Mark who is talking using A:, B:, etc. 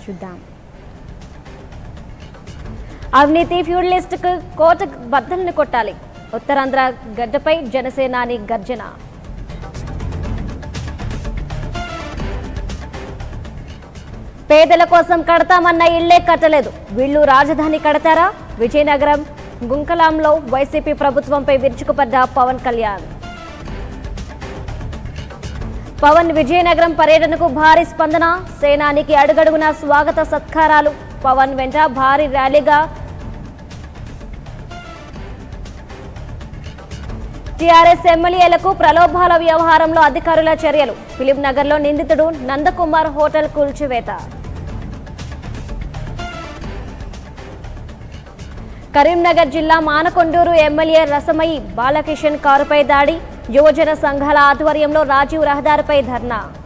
A: చూద్దాం అవినీతి ఫ్యూడలిస్టుకు కోట బద్దలను కొట్టాలి ఉత్తరాంధ్ర గడ్డపై జనసేనాని గర్జన పేదల కోసం కడతామన్న ఇళ్లే కట్టలేదు వీళ్ళు రాజధాని కడతారా విజయనగరం గుంకలాంలో వైసీపీ ప్రభుత్వంపై విరుచుకుపడ్డ పవన్ కళ్యాణ్ పవన్ విజయనగరం పర్యటనకు భారీ స్పందన సేనానికి అడుగడుగున స్వాగత సత్కారాలు పవన్ వెంట భారీ ర్యాలీగా టీఆర్ఎస్ ఎమ్మెల్యేలకు ప్రలోభాల వ్యవహారంలో అధికారుల చర్యలు ఫిలిం నగర్లో నిందితుడు నందకుమార్ హోటల్ కూల్చివేత కరీంనగర్ జిల్లా మానకొండూరు ఎమ్మెల్యే రసమయి బాలకిషన్ కారుపై దాడి యువజన సంఘాల ఆధ్వర్యంలో రాజీవ్ రహదారిపై ధర్నా